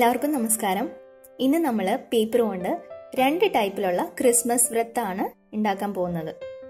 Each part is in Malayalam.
എല്ലാവർക്കും നമസ്കാരം ഇന്ന് നമ്മൾ പേപ്പർ കൊണ്ട് രണ്ട് ടൈപ്പിലുള്ള ക്രിസ്മസ് വ്രത്താണ് ഉണ്ടാക്കാൻ പോകുന്നത്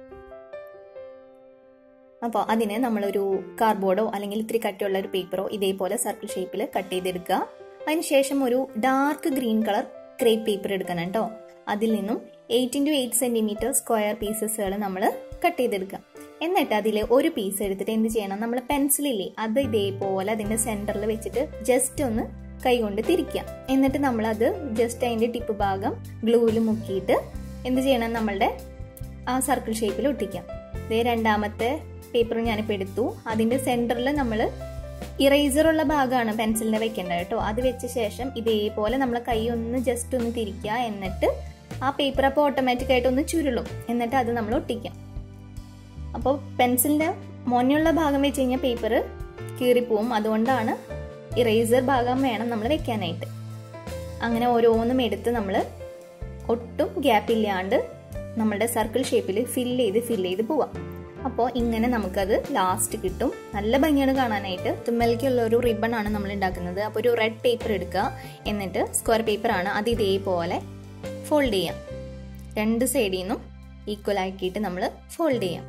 അപ്പോൾ അതിന് നമ്മളൊരു കാർഡ്ബോർഡോ അല്ലെങ്കിൽ ഇത്തിരി കട്ടിയുള്ള ഒരു പേപ്പറോ ഇതേപോലെ സർക്കിൾ ഷേപ്പിൽ കട്ട് ചെയ്തെടുക്കുക അതിനുശേഷം ഒരു dark green colour crepe paper എടുക്കണം കേട്ടോ അതിൽ നിന്നും eight into eight centimetre square പീസസുകൾ നമ്മൾ കട്ട് ചെയ്തെടുക്കുക എന്നിട്ട് അതിൽ ഒരു പീസ് എടുത്തിട്ട് എന്ത് ചെയ്യണം നമ്മൾ പെൻസിലില്ലേ അത് ഇതേപോലെ അതിൻ്റെ സെൻറ്ററിൽ വെച്ചിട്ട് ജസ്റ്റ് ഒന്ന് കൈകൊണ്ട് തിരിക്കുക എന്നിട്ട് നമ്മൾ അത് ജസ്റ്റ് അതിൻ്റെ ടിപ്പ് ഭാഗം ഗ്ലൂവിൽ മുക്കിയിട്ട് എന്ത് ചെയ്യണം നമ്മളുടെ ആ സർക്കിൾ ഷേപ്പിൽ ഒട്ടിക്കാം ഇതേ രണ്ടാമത്തെ പേപ്പർ ഞാനിപ്പോൾ എടുത്തു അതിൻ്റെ സെൻറ്ററിൽ നമ്മൾ ഇറേസർ ഉള്ള ഭാഗമാണ് പെൻസിലിനെ വെക്കേണ്ടത് കേട്ടോ അത് വെച്ച ശേഷം ഇതേപോലെ നമ്മൾ കൈ ഒന്ന് ജസ്റ്റ് ഒന്ന് തിരിക്കുക എന്നിട്ട് ആ പേപ്പർ അപ്പോൾ ഓട്ടോമാറ്റിക് ആയിട്ട് ഒന്ന് ചുരുളും എന്നിട്ട് അത് നമ്മൾ ഒട്ടിക്കാം അപ്പോൾ പെൻസിലിൻ്റെ മൊന്നുള്ള ഭാഗം വെച്ച് കഴിഞ്ഞാൽ പേപ്പർ കീറിപ്പോവും അതുകൊണ്ടാണ് ഇറേസർ ഭാഗം വേണം നമ്മൾ വെക്കാനായിട്ട് അങ്ങനെ ഓരോന്നും എടുത്ത് നമ്മൾ ഒട്ടും ഗ്യാപ്പ് ഇല്ലാണ്ട് നമ്മളുടെ സർക്കിൾ ഷേപ്പിൽ ഫില്ല് ചെയ്ത് ഫില്ല് ചെയ്ത് പോവാം അപ്പോൾ ഇങ്ങനെ നമുക്കത് ലാസ്റ്റ് കിട്ടും നല്ല ഭംഗിയാണ് കാണാനായിട്ട് തുമ്മലിക്കുള്ള ഒരു റിബൺ ആണ് നമ്മൾ ഉണ്ടാക്കുന്നത് അപ്പോൾ ഒരു റെഡ് പേപ്പർ എടുക്കുക എന്നിട്ട് സ്ക്വയർ പേപ്പർ ആണ് അത് ഇതേപോലെ ഫോൾഡ് ചെയ്യാം രണ്ട് സൈഡിൽ നിന്നും ഈക്വൽ ആക്കിയിട്ട് നമ്മൾ ഫോൾഡ് ചെയ്യാം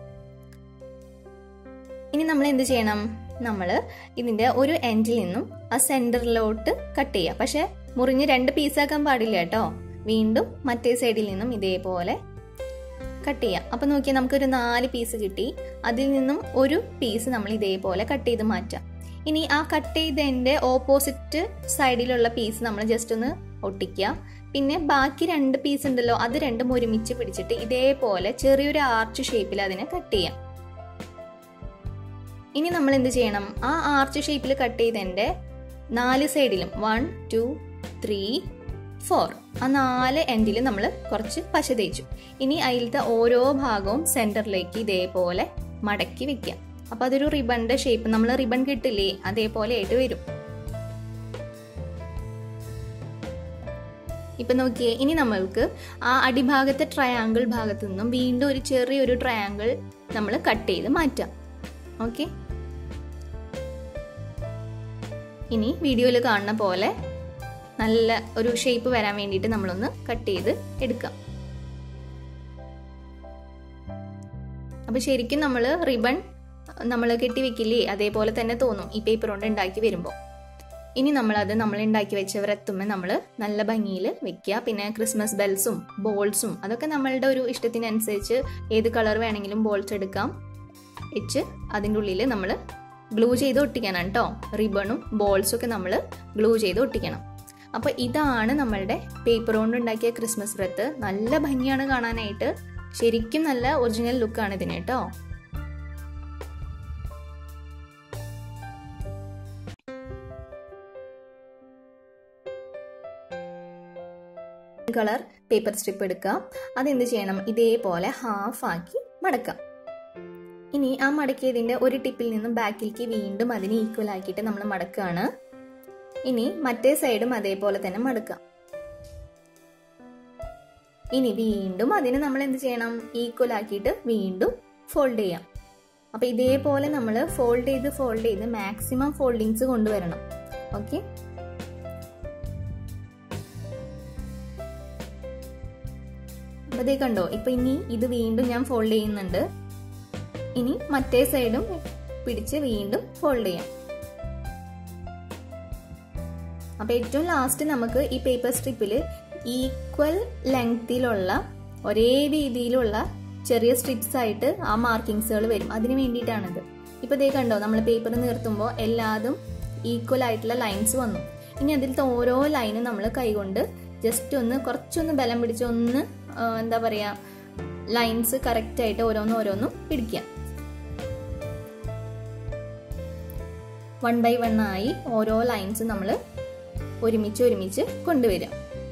ഇനി നമ്മൾ എന്ത് ചെയ്യണം നമ്മൾ ഇതിൻ്റെ ഒരു എൻഡിൽ നിന്നും ആ സെൻറ്ററിലോട്ട് കട്ട് ചെയ്യുക പക്ഷെ മുറിഞ്ഞ് രണ്ട് പീസാക്കാൻ പാടില്ല കേട്ടോ വീണ്ടും മറ്റേ സൈഡിൽ നിന്നും ഇതേപോലെ കട്ട് ചെയ്യാം അപ്പം നോക്കിയാൽ നമുക്കൊരു നാല് പീസ് കിട്ടി അതിൽ നിന്നും ഒരു പീസ് നമ്മൾ ഇതേപോലെ കട്ട് ചെയ്ത് മാറ്റാം ഇനി ആ കട്ട് ചെയ്തതിൻ്റെ ഓപ്പോസിറ്റ് സൈഡിലുള്ള പീസ് നമ്മൾ ജസ്റ്റ് ഒന്ന് ഒട്ടിക്കുക പിന്നെ ബാക്കി രണ്ട് പീസ് ഉണ്ടല്ലോ അത് രണ്ടും ഒരുമിച്ച് പിടിച്ചിട്ട് ഇതേപോലെ ചെറിയൊരു ആർച്ച് ഷേപ്പിൽ അതിനെ കട്ട് ചെയ്യാം ഇനി നമ്മൾ എന്ത് ചെയ്യണം ആ ആർച്ച് ഷേപ്പിൽ കട്ട് ചെയ്തതിൻ്റെ നാല് സൈഡിലും വൺ ടു ത്രീ ഫോർ ആ നാല് എൻഡിൽ നമ്മൾ കുറച്ച് പശ തേച്ചു ഇനി അതിലത്തെ ഓരോ ഭാഗവും സെൻറ്ററിലേക്ക് ഇതേപോലെ മടക്കി വെക്കാം അപ്പോൾ അതൊരു റിബണിൻ്റെ ഷേപ്പ് നമ്മൾ റിബൺ കിട്ടില്ലേ അതേപോലെ ആയിട്ട് വരും ഇപ്പൊ നോക്കിയേ ഇനി നമ്മൾക്ക് ആ അടിഭാഗത്തെ ട്രയാങ്കിൾ ഭാഗത്തു നിന്നും വീണ്ടും ഒരു ചെറിയൊരു ട്രയാങ്കിൾ നമ്മൾ കട്ട് ചെയ്ത് മാറ്റാം ഓക്കെ ഇനി വീഡിയോയിൽ കാണുന്ന പോലെ നല്ല ഒരു ഷേപ്പ് വരാൻ വേണ്ടിയിട്ട് നമ്മളൊന്ന് കട്ട് ചെയ്ത് എടുക്കാം അപ്പൊ ശരിക്കും നമ്മൾ റിബൺ നമ്മൾ കെട്ടി വെക്കില്ലേ അതേപോലെ തന്നെ തോന്നും ഈ പേപ്പർ കൊണ്ട് ഉണ്ടാക്കി വരുമ്പോൾ ഇനി നമ്മളത് നമ്മൾ ഉണ്ടാക്കി വെച്ച വ്രത്തുമ്പോൾ നമ്മൾ നല്ല ഭംഗിയിൽ വെക്കുക പിന്നെ ക്രിസ്മസ് ബെൽസും ബോൾസും അതൊക്കെ നമ്മളുടെ ഒരു ഇഷ്ടത്തിനനുസരിച്ച് ഏത് കളർ വേണമെങ്കിലും ബോൾസ് എടുക്കാം വെച്ച് അതിൻ്റെ ഉള്ളിൽ നമ്മൾ ഗ്ലൂ ചെയ്ത് ഒട്ടിക്കണം കേട്ടോ റിബണും ബോൾസും ഒക്കെ നമ്മൾ ഗ്ലൂ ചെയ്ത് ഒട്ടിക്കണം അപ്പോൾ ഇതാണ് നമ്മളുടെ പേപ്പർ കൊണ്ട് ഉണ്ടാക്കിയ ക്രിസ്മസ് വ്രത്ത് നല്ല ഭംഗിയാണ് കാണാനായിട്ട് ശരിക്കും നല്ല ഒറിജിനൽ ലുക്കാണ് ഇതിന് കേട്ടോ കളർ പേപ്പർ സ്ട്രിപ്പ് എടുക്കുക അതെന്ത് ചെയ്യണം ഇതേപോലെ ഹാഫ് ആക്കി മടക്കാം ഇനി ആ മടക്കിയതിന്റെ ഒരു ടിപ്പിൽ നിന്നും ബാക്കിലേക്ക് വീണ്ടും അതിന് ഈക്വൽ ആക്കിയിട്ട് നമ്മൾ മടക്കുകയാണ് ഇനി മറ്റേ സൈഡും അതേപോലെ തന്നെ മടക്കാം ഇനി വീണ്ടും അതിന് നമ്മൾ എന്ത് ചെയ്യണം ഈക്വൽ ആക്കിയിട്ട് വീണ്ടും ഫോൾഡ് ചെയ്യാം അപ്പൊ ഇതേപോലെ നമ്മൾ ഫോൾഡ് ചെയ്ത് ഫോൾഡ് ചെയ്ത് മാക്സിമം ഫോൾഡിങ്സ് കൊണ്ടുവരണം ഓക്കെ അപ്പൊ ഇതേ കണ്ടോ ഇപ്പൊ ഇനി ഇത് വീണ്ടും ഞാൻ ഫോൾഡ് ചെയ്യുന്നുണ്ട് ഇനി മറ്റേ സൈഡും പിടിച്ച് വീണ്ടും ഫോൾഡ് ചെയ്യാം അപ്പൊ ഏറ്റവും ലാസ്റ്റ് നമുക്ക് ഈ പേപ്പർ സ്ട്രിപ്പിൽ ഈക്വൽ ലെങ്തിലുള്ള ഒരേ രീതിയിലുള്ള ചെറിയ സ്ട്രിപ്സ് ആയിട്ട് ആ മാർക്കിങ്സുകൾ വരും അതിന് വേണ്ടിയിട്ടാണിത് ഇപ്പൊ ഇതേ കണ്ടോ നമ്മൾ പേപ്പർ നിർത്തുമ്പോൾ എല്ലാതും ഈക്വൽ ആയിട്ടുള്ള ലൈൻസ് വന്നു ഇനി അതിലത്തെ ഓരോ ലൈനും നമ്മൾ കൈകൊണ്ട് ജസ്റ്റ് ഒന്ന് കുറച്ചൊന്ന് ബലം പിടിച്ച് ഒന്ന് എന്താ പറയാ ലൈൻസ് കറക്റ്റ് ആയിട്ട് ഓരോന്നും ഓരോന്നും പിടിക്കുക വൺ ബൈ വൺ ആയി ഓരോ ലൈൻസ് നമ്മൾ ഒരുമിച്ച് ഒരുമിച്ച് കൊണ്ടുവരാം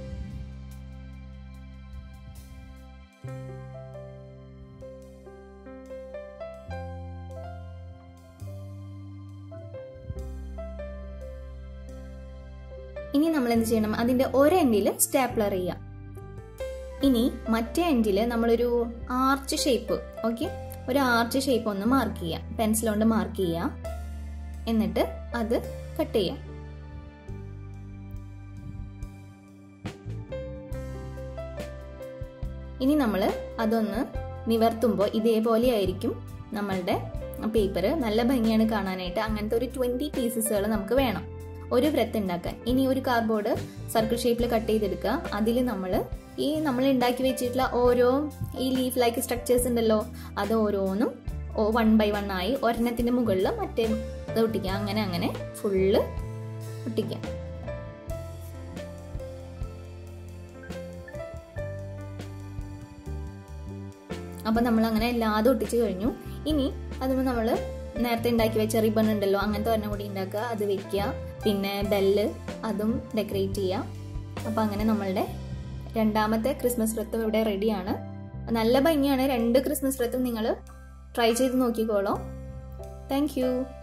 ഇനി നമ്മൾ എന്ത് ചെയ്യണം അതിന്റെ ഒരു എൻഡിൽ സ്റ്റാപ്ലർ ചെയ്യാം ഇനി മറ്റേ എൻഡിൽ നമ്മളൊരു ആർച്ച് ഷേപ്പ് ഓക്കെ ഒരു ആർച്ച് ഷേപ്പ് ഒന്ന് മാർക്ക് ചെയ്യാം പെൻസിൽ കൊണ്ട് മാർക്ക് ചെയ്യാം എന്നിട്ട് അത് കട്ട് ചെയ്യാം ഇനി നമ്മൾ അതൊന്ന് നിവർത്തുമ്പോൾ ഇതേപോലെ ആയിരിക്കും നമ്മളുടെ പേപ്പർ നല്ല ഭംഗിയാണ് കാണാനായിട്ട് അങ്ങനത്തെ ഒരു ട്വൻറ്റി പീസസുകൾ നമുക്ക് വേണം ഒരു വ്രത്ത് ഉണ്ടാക്കാൻ ഇനി ഒരു കാർഡ്ബോർഡ് സർക്കിൾ ഷേപ്പിൽ കട്ട് ചെയ്തെടുക്കുക അതിൽ നമ്മൾ ഈ നമ്മൾ ഉണ്ടാക്കി വെച്ചിട്ടുള്ള ഓരോ ഈ ലീഫ് ലൈക്ക് സ്ട്രക്ചേഴ്സ് ഉണ്ടല്ലോ അത് ഓരോന്നും വൺ ബൈ വൺ ആയി ഒരെണ്ണത്തിന്റെ മുകളിൽ മറ്റേ ഇത് ഒട്ടിക്കുക അങ്ങനെ അങ്ങനെ ഫുള്ള് ഒട്ടിക്കുക അപ്പൊ നമ്മൾ അങ്ങനെ എല്ലാതും ഒട്ടിച്ചു കഴിഞ്ഞു ഇനി അതുമ്പോൾ നമ്മൾ നേരത്തെ ഉണ്ടാക്കി വെച്ച റിബൺ ഉണ്ടല്ലോ അങ്ങനത്തെ ഒരെണ്ണം കൂടി ഉണ്ടാക്കുക അത് വെക്കുക പിന്നെ ബെല്ല് അതും ഡെക്കറേറ്റ് ചെയ്യുക അപ്പം അങ്ങനെ നമ്മളുടെ രണ്ടാമത്തെ ക്രിസ്മസ് വ്രത്തും ഇവിടെ റെഡിയാണ് നല്ല ഭംഗിയാണ് രണ്ട് ക്രിസ്മസ് വ്രത്തും നിങ്ങൾ ട്രൈ ചെയ്ത് നോക്കിക്കോളൂ താങ്ക്